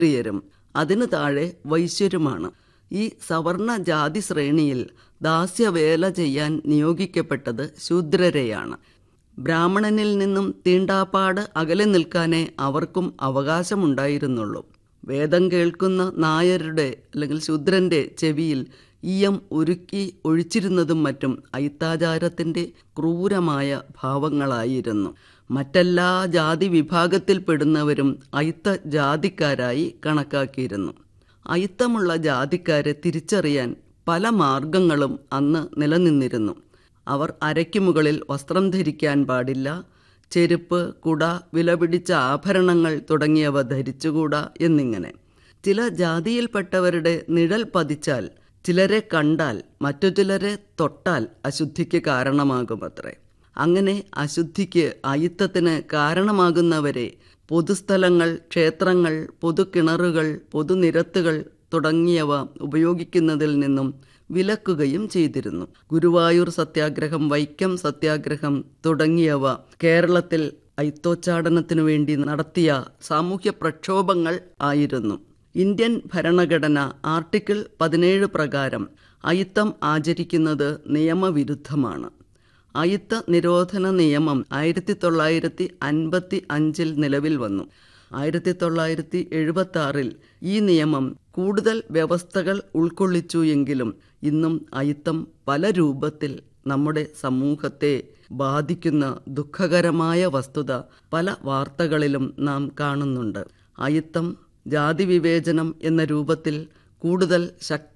ക്ഷത്രിയരും അതിനു താഴെ വൈശ്യരുമാണ് ഈ സവർണ ജാതി ശ്രേണിയിൽ ദാസ്യവേല ചെയ്യാൻ നിയോഗിക്കപ്പെട്ടത് ശൂദ്രരെയാണ് ബ്രാഹ്മണനിൽ നിന്നും തീണ്ടാപ്പാട് അകലെ നിൽക്കാനേ അവർക്കും അവകാശമുണ്ടായിരുന്നുള്ളൂ വേദം കേൾക്കുന്ന നായരുടെ അല്ലെങ്കിൽ ശൂദ്രന്റെ ചെവിയിൽ ഈയം ഉരുക്കി ഒഴിച്ചിരുന്നതും മറ്റും അയിത്താചാരത്തിൻ്റെ ക്രൂരമായ ഭാവങ്ങളായിരുന്നു മറ്റെല്ലാ ജാതി വിഭാഗത്തിൽപ്പെടുന്നവരും അയിത്ത ജാതിക്കാരായി കണക്കാക്കിയിരുന്നു അയിത്തമുള്ള ജാതിക്കാരെ തിരിച്ചറിയാൻ പല മാർഗങ്ങളും അന്ന് നിലനിന്നിരുന്നു അവർ അരയ്ക്ക് മുകളിൽ വസ്ത്രം ധരിക്കാൻ പാടില്ല ചെരുപ്പ് കുട വിലപിടിച്ച ആഭരണങ്ങൾ തുടങ്ങിയവ ധരിച്ചുകൂടാ എന്നിങ്ങനെ ചില ജാതിയിൽപ്പെട്ടവരുടെ നിഴൽ പതിച്ചാൽ ചിലരെ കണ്ടാൽ മറ്റു ചിലരെ തൊട്ടാൽ അശുദ്ധിക്ക് കാരണമാകുമത്രേ അങ്ങനെ അശുദ്ധിക്ക് അയിത്തത്തിന് കാരണമാകുന്നവരെ പൊതുസ്ഥലങ്ങൾ ക്ഷേത്രങ്ങൾ പൊതുകിണറുകൾ പൊതുനിരത്തുകൾ തുടങ്ങിയവ ഉപയോഗിക്കുന്നതിൽ നിന്നും വിലക്കുകയും ചെയ്തിരുന്നു ഗുരുവായൂർ സത്യാഗ്രഹം വൈക്കം സത്യാഗ്രഹം തുടങ്ങിയവ കേരളത്തിൽ ഐത്തോച്ചാടനത്തിനു വേണ്ടി നടത്തിയ സാമൂഹ്യ പ്രക്ഷോഭങ്ങൾ ആയിരുന്നു ഇന്ത്യൻ ഭരണഘടന ആർട്ടിക്കിൾ പതിനേഴ് പ്രകാരം അയിത്തം ആചരിക്കുന്നത് നിയമവിരുദ്ധമാണ് അയിത്ത നിരോധന നിയമം ആയിരത്തി തൊള്ളായിരത്തി അൻപത്തി അഞ്ചിൽ നിലവിൽ വന്നു ആയിരത്തി തൊള്ളായിരത്തി എഴുപത്തി ആറിൽ ഈ നിയമം കൂടുതൽ വ്യവസ്ഥകൾ ഉൾക്കൊള്ളിച്ചു എങ്കിലും ഇന്നും അയിത്തം പല രൂപത്തിൽ നമ്മുടെ സമൂഹത്തെ ബാധിക്കുന്ന ദുഃഖകരമായ വസ്തുത പല വാർത്തകളിലും നാം കാണുന്നുണ്ട് അയിത്തം ജാതി വിവേചനം എന്ന രൂപത്തിൽ കൂടുതൽ ശക്തി